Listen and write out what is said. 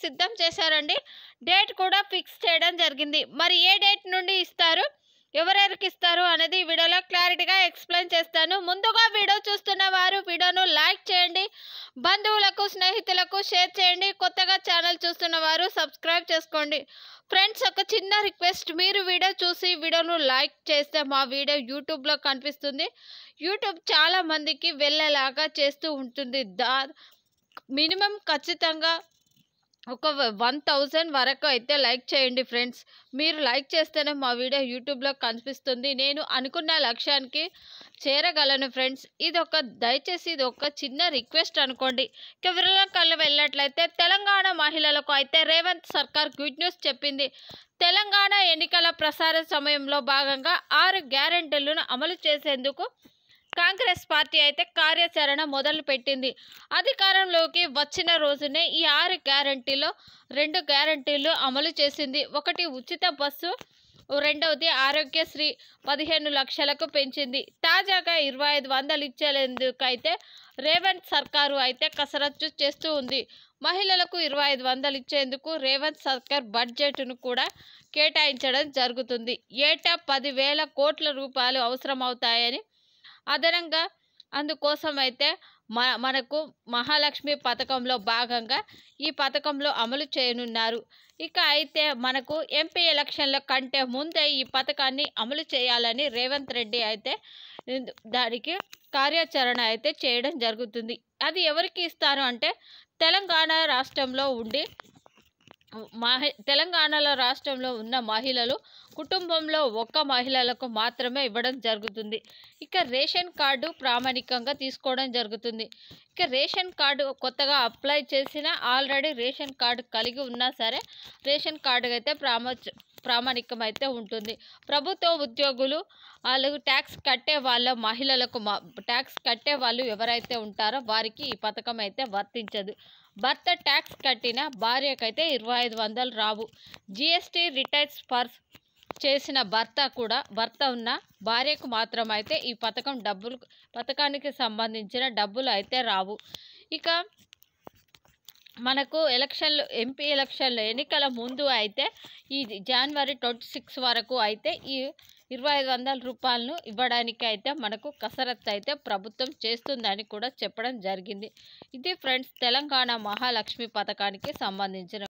సిద్ధం చేశారండి డేట్ కూడా ఫిక్స్ చేయడం జరిగింది మరి ఏ డేట్ నుండి ఇస్తారు ఎవరెవరికి ఇస్తారు అనేది ఈ వీడియోలో క్లారిటీగా ఎక్స్ప్లెయిన్ చేస్తాను ముందుగా వీడియో చూస్తున్న వారు వీడియోను లైక్ చేయండి బంధువులకు స్నేహితులకు షేర్ చేయండి కొత్తగా ఛానల్ చూస్తున్న వారు సబ్స్క్రైబ్ చేసుకోండి ఫ్రెండ్స్ ఒక చిన్న రిక్వెస్ట్ మీరు వీడియో చూసి వీడియోను లైక్ చేస్తే మా వీడియో యూట్యూబ్లో కనిపిస్తుంది యూట్యూబ్ చాలా మందికి వెళ్ళేలాగా చేస్తూ ఉంటుంది దా మినిమం ఖచ్చితంగా ఒక వన్ థౌజండ్ వరకు అయితే లైక్ చేయండి ఫ్రెండ్స్ మీరు లైక్ చేస్తేనే మా వీడియో యూట్యూబ్లో కనిపిస్తుంది నేను అనుకున్న లక్ష్యానికి చేరగలను ఫ్రెండ్స్ ఇది ఒక దయచేసి ఇది ఒక చిన్న రిక్వెస్ట్ అనుకోండి ఇక కళ్ళు వెళ్ళినట్లయితే తెలంగాణ మహిళలకు అయితే రేవంత్ సర్కార్ గుడ్ న్యూస్ చెప్పింది తెలంగాణ ఎన్నికల ప్రసార సమయంలో భాగంగా ఆరు గ్యారెంటీలను అమలు చేసేందుకు కాంగ్రెస్ పార్టీ అయితే కార్యాచరణ మొదలుపెట్టింది అధికారంలోకి వచ్చిన రోజునే ఈ ఆరు గ్యారంటీలో రెండు గ్యారంటీలు అమలు చేసింది ఒకటి ఉచిత బస్సు రెండవది ఆరోగ్యశ్రీ పదిహేను లక్షలకు పెంచింది తాజాగా ఇరవై ఐదు వందలు ఇచ్చేందుకైతే రేవంత్ సర్కారు అయితే కసరత్తు చేస్తూ ఉంది మహిళలకు ఇరవై ఐదు వందలు ఇచ్చేందుకు రేవంత్ సర్కార్ బడ్జెట్ను కూడా కేటాయించడం జరుగుతుంది ఏటా పదివేల కోట్ల రూపాయలు అవసరమవుతాయని అదనంగా అందుకోసం అయితే మ మనకు మహాలక్ష్మి పథకంలో భాగంగా ఈ పథకంలో అమలు చేయనున్నారు ఇక అయితే మనకు ఎంపీ ఎలక్షన్ల కంటే ముందే ఈ పథకాన్ని అమలు చేయాలని రేవంత్ రెడ్డి అయితే దానికి కార్యాచరణ అయితే చేయడం జరుగుతుంది అది ఎవరికి ఇస్తారు అంటే తెలంగాణ రాష్ట్రంలో ఉండి మహి తెలంగాణలో రాష్ట్రంలో ఉన్న మహిళలు కుటుంబంలో ఒక్క మహిళలకు మాత్రమే ఇవ్వడం జరుగుతుంది ఇక రేషన్ కార్డు ప్రామాణికంగా తీసుకోవడం జరుగుతుంది ఇక రేషన్ కార్డు కొత్తగా అప్లై చేసిన ఆల్రెడీ రేషన్ కార్డు కలిగి ఉన్నా సరే రేషన్ కార్డు అయితే ప్రామ ప్రామాణికం అయితే ఉంటుంది ప్రభుత్వ ఉద్యోగులు వాళ్ళు ట్యాక్స్ కట్టే వాళ్ళ మహిళలకు మా ట్యాక్స్ కట్టే వాళ్ళు ఎవరైతే ఉంటారో వారికి ఈ పథకం అయితే వర్తించదు భర్త ట్యాక్స్ కట్టిన భార్యకైతే ఇరవై ఐదు వందలు రావు జిఎస్టీ రిటైర్స్ ఫర్ చేసిన భర్త కూడా భర్త ఉన్న భార్యకు మాత్రం అయితే ఈ పథకం డబ్బులు పథకానికి సంబంధించిన డబ్బులు అయితే రావు ఇక మనకు ఎలక్షన్లు ఎంపీ ఎలక్షన్లు ఎన్నికల ముందు అయితే ఈ జనవరి ట్వంటీ సిక్స్ వరకు అయితే ఈ ఇరవై ఐదు వందల రూపాయలను ఇవ్వడానికి అయితే మనకు కసరత్తు అయితే ప్రభుత్వం చేస్తుందని కూడా చెప్పడం జరిగింది ఇది ఫ్రెండ్స్ తెలంగాణ మహాలక్ష్మి పథకానికి సంబంధించిన